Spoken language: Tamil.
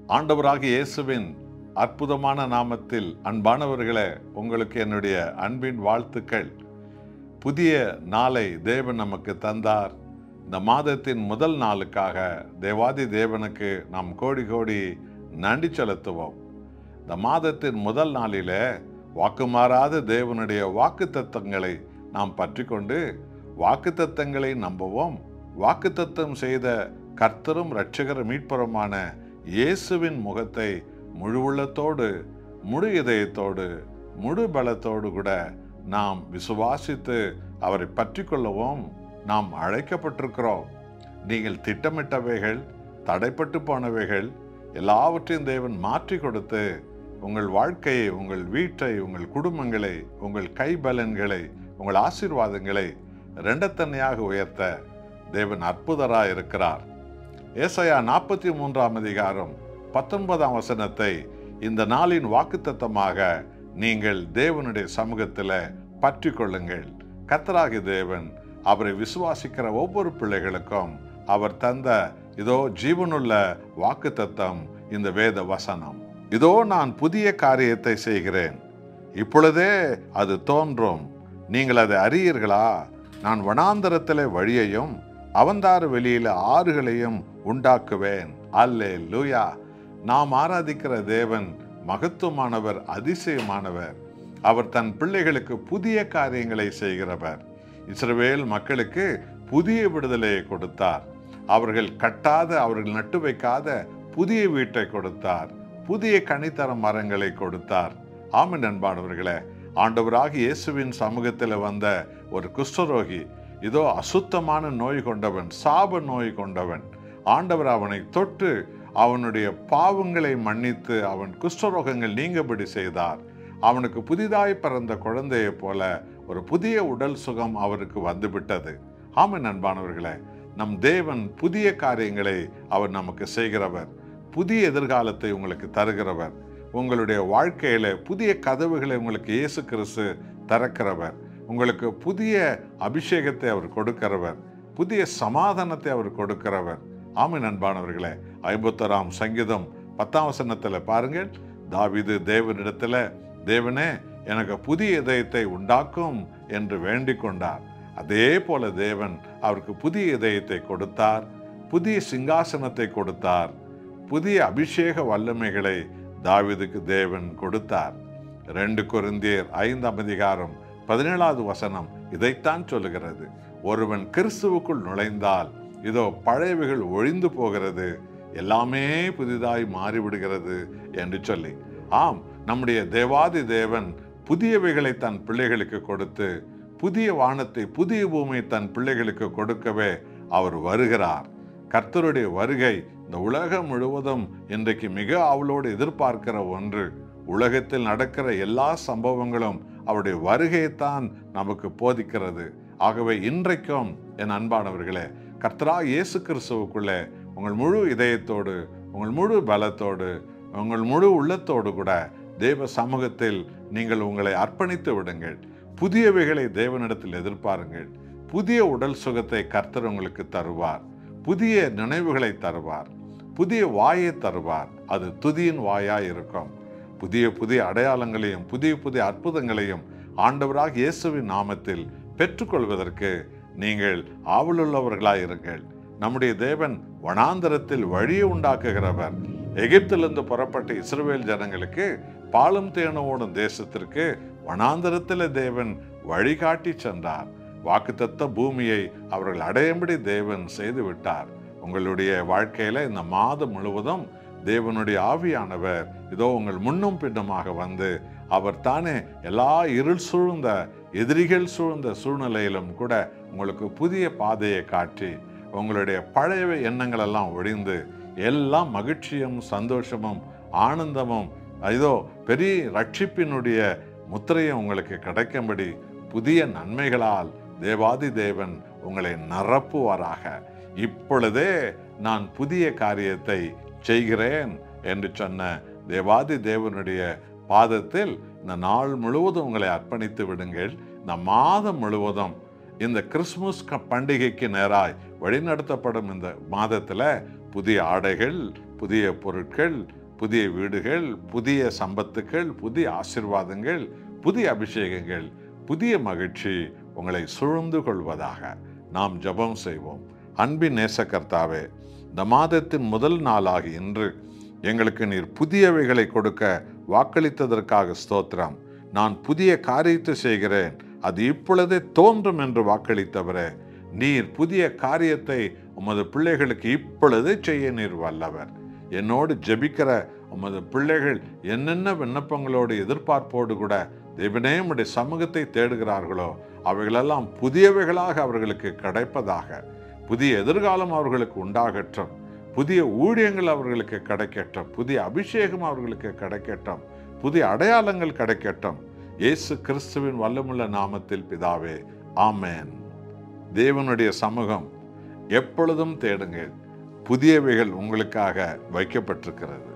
ஆண்டவராகிய இயேசுவின் அற்புதமான நாமத்தில் அன்பானவர்களே உங்களுக்கு என்னுடைய அன்பின் வாழ்த்துக்கள் புதிய நாளை தேவன் நமக்கு தந்தார் இந்த மாதத்தின் முதல் நாளுக்காக தேவாதி தேவனுக்கு நாம் கோடி கோடி நன்றி செலுத்துவோம் இந்த மாதத்தின் முதல் நாளிலே வாக்குமாறாத தேவனுடைய வாக்கு தத்தங்களை நாம் பற்றிக்கொண்டு வாக்கு தத்தங்களை நம்புவோம் வாக்கு தத்தம் செய்த கர்த்தரும் இரட்சகர் மீட்பருமான இயேசுவின் முகத்தை முழு உள்ளத்தோடு முழு இதயத்தோடு முழு பலத்தோடு கூட நாம் விசுவாசித்து அவரை பற்றி கொள்ளவும் நாம் அழைக்கப்பட்டிருக்கிறோம் நீங்கள் திட்டமிட்டவைகள் தடைப்பட்டு போனவைகள் எல்லாவற்றையும் தேவன் மாற்றி கொடுத்து உங்கள் வாழ்க்கையை உங்கள் வீட்டை உங்கள் குடும்பங்களை உங்கள் கைபலன்களை உங்கள் ஆசீர்வாதங்களை ரெண்டத்தன்மையாக உயர்த்த தேவன் அற்புதராய் இருக்கிறார் ஏசாயா நாற்பத்தி மூன்றாம் அதிகாரம் பத்தொன்பதாம் வசனத்தை இந்த நாளின் வாக்குத்தத்தமாக நீங்கள் தேவனுடைய சமூகத்தில் பற்றி கொள்ளுங்கள் கத்தராகி தேவன் அவரை விசுவாசிக்கிற ஒவ்வொரு பிள்ளைகளுக்கும் அவர் தந்த இதோ ஜீவனுள்ள வாக்குத்தத்தம் இந்த வேத வசனம் இதோ நான் புதிய காரியத்தை செய்கிறேன் இப்பொழுதே அது தோன்றும் நீங்கள் அதை அறியீர்களா நான் வனாந்தரத்திலே வழியையும் அவந்தாறு வெளியில ஆறுகளையும் உண்டாக்குவேன் அல்லே லூயா நாம் ஆராதிக்கிற தேவன் மகத்துவமானவர் அதிசயமானவர் அவர் தன் பிள்ளைகளுக்கு புதிய காரியங்களை செய்கிறவர் இஸ்ரவேல் மக்களுக்கு புதிய விடுதலையை கொடுத்தார் அவர்கள் கட்டாத அவர்கள் நட்டு வைக்காத புதிய வீட்டை கொடுத்தார் புதிய கனித்தர மரங்களை கொடுத்தார் ஆமின் அன்பானவர்களே ஆண்டவராக இயேசுவின் சமூகத்தில் வந்த ஒரு குஷ்டரோகி இதோ அசுத்தமான நோய் கொண்டவன் சாப நோய் கொண்டவன் ஆண்டவர் அவனை தொட்டு அவனுடைய பாவங்களை மன்னித்து அவன் குஷ்டரோகங்கள் நீங்கபடி செய்தார் அவனுக்கு புதிதாய் பிறந்த குழந்தையை போல ஒரு புதிய உடல் சுகம் அவருக்கு வந்துவிட்டது ஆமாம் அன்பானவர்களே நம் தேவன் புதிய காரியங்களை அவர் நமக்கு செய்கிறவர் புதிய எதிர்காலத்தை உங்களுக்கு தருகிறவர் உங்களுடைய வாழ்க்கையில புதிய கதவுகளை உங்களுக்கு இயேசு கிறிஸ்து திறக்கிறவர் உங்களுக்கு புதிய அபிஷேகத்தை அவர் கொடுக்கிறவர் புதிய சமாதானத்தை அவர் கொடுக்கிறவர் ஆமை அன்பானவர்களே ஐம்பத்தொராம் சங்கீதம் பத்தாம் வசனத்தில் பாருங்கள் தாவிது தேவனிடத்தில் தேவனே எனக்கு புதிய இதயத்தை உண்டாக்கும் என்று வேண்டிக் கொண்டார் அதே போல தேவன் அவருக்கு புதிய இதயத்தை கொடுத்தார் புதிய சிங்காசனத்தை கொடுத்தார் புதிய அபிஷேக வல்லமைகளை தாவிதுக்கு தேவன் கொடுத்தார் ரெண்டு குருந்தியர் ஐந்தாம் அதிகாரம் பதினேழாவது வசனம் இதைத்தான் சொல்லுகிறது ஒருவன் கிறிஸ்துவுக்குள் நுழைந்தால் இதோ பழையவைகள் ஒழிந்து போகிறது எல்லாமே புதிதாய் மாறிவிடுகிறது என்று சொல்லி ஆம் நம்முடைய தேவாதி தேவன் புதியவைகளை தன் பிள்ளைகளுக்கு கொடுத்து புதிய வானத்தை புதிய பூமியை தன் பிள்ளைகளுக்கு கொடுக்கவே அவர் வருகிறார் கர்த்தருடைய வருகை இந்த உலகம் முழுவதும் இன்றைக்கு மிக ஆவலோடு எதிர்பார்க்கிற ஒன்று உலகத்தில் நடக்கிற எல்லா சம்பவங்களும் அவருடைய வருகையைத்தான் நமக்கு போதிக்கிறது ஆகவே இன்றைக்கும் என் அன்பானவர்களே கர்த்தரா இயேசு கிறிஸ்துவுக்குள்ளே உங்கள் முழு இதயத்தோடு உங்கள் முழு பலத்தோடு உங்கள் முழு உள்ளத்தோடு கூட தேவ சமூகத்தில் நீங்கள் உங்களை அர்ப்பணித்து விடுங்கள் புதியவைகளை தேவனிடத்தில் எதிர்பாருங்கள் புதிய உடல் சுகத்தை கர்த்தர் உங்களுக்கு தருவார் புதிய நினைவுகளை தருவார் புதிய வாயை தருவார் அது துதியின் வாயாய் இருக்கும் புதிய புதிய அடையாளங்களையும் புதிய புதிய அற்புதங்களையும் ஆண்டவராக இயேசுவின் நாமத்தில் பெற்றுக்கொள்வதற்கு நீங்கள் ஆவலுள்ளவர்களாய் இருங்கள் நம்முடைய தேவன் வனாந்தரத்தில் வழியை உண்டாக்குகிறவர் எகிப்திலிருந்து புறப்பட்ட இஸ்ரவேல் ஜனங்களுக்கு பாலும் தேனோடும் தேசத்திற்கு வனாந்தரத்தில் தேவன் வழிகாட்டி சென்றார் வாக்குத்தத்த பூமியை அவர்கள் அடையும்படி தேவன் செய்து விட்டார் உங்களுடைய வாழ்க்கையில இந்த மாதம் முழுவதும் தேவனுடைய ஆவியானவர் இதோ உங்கள் முன்னும் பின்னுமாக வந்து அவர் தானே எல்லா இருள் சூழ்ந்த எதிரிகள் சூழ்ந்த சூழ்நிலையிலும் கூட உங்களுக்கு புதிய பாதையை காட்டி உங்களுடைய பழைய எண்ணங்கள் எல்லாம் ஒழிந்து எல்லாம் மகிழ்ச்சியும் சந்தோஷமும் ஆனந்தமும் இதோ பெரிய ரட்சிப்பினுடைய முத்திரையும் உங்களுக்கு கிடைக்கும்படி புதிய நன்மைகளால் தேவாதி தேவன் உங்களை நிரப்புவாராக இப்பொழுதே நான் புதிய காரியத்தை செய்கிறேன் என்று சொன்ன தேவாதி தேவனுடைய பாதத்தில் இந்த நாள் முழுவதும் உங்களை அர்ப்பணித்து விடுங்கள் இந்த மாதம் முழுவதும் இந்த கிறிஸ்துமஸ் க- பண்டிகைக்கு நேராய் வழிநடத்தப்படும் இந்த மாதத்துல புதிய ஆடைகள் புதிய பொருட்கள் புதிய வீடுகள் புதிய சம்பத்துக்கள் புதிய ஆசிர்வாதங்கள் புதிய அபிஷேகங்கள் புதிய மகிழ்ச்சி உங்களை சூழ்ந்து கொள்வதாக நாம் ஜெபம் செய்வோம் அன்பின் நேசக்கர்த்தாவே இந்த மாதத்தின் முதல் நாளாகி இன்று எங்களுக்கு நீர் புதியவைகளை கொடுக்க வாக்களித்ததற்காக ஸ்தோத்திரம் நான் புதிய காரியத்தை செய்கிறேன் அது இப்பொழுதே தோன்றும் என்று வாக்களித்தவரே நீர் புதிய காரியத்தை உமது பிள்ளைகளுக்கு இப்பொழுதே செய்ய நீர் வல்லவர் என்னோடு ஜெபிக்கிற உமது பிள்ளைகள் என்னென்ன விண்ணப்பங்களோடு எதிர்பார்ப்போடு கூட தேவனே உம்முடைய சமூகத்தை தேடுகிறார்களோ அவைகளெல்லாம் புதியவைகளாக அவர்களுக்கு கிடைப்பதாக புதிய எதிர்காலம் அவர்களுக்கு உண்டாகட்டும் புதிய ஊழியங்கள் அவர்களுக்கு கிடைக்கட்டும் புதிய அபிஷேகம் அவர்களுக்கு கிடைக்கட்டும் புதிய அடையாளங்கள் கிடைக்கட்டும் இயேசு கிறிஸ்துவின் வல்லமுள்ள நாமத்தில் பிதாவே ஆமென் தேவனுடைய சமூகம் எப்பொழுதும் தேடுங்கள் புதியவைகள் உங்களுக்காக வைக்கப்பட்டிருக்கிறது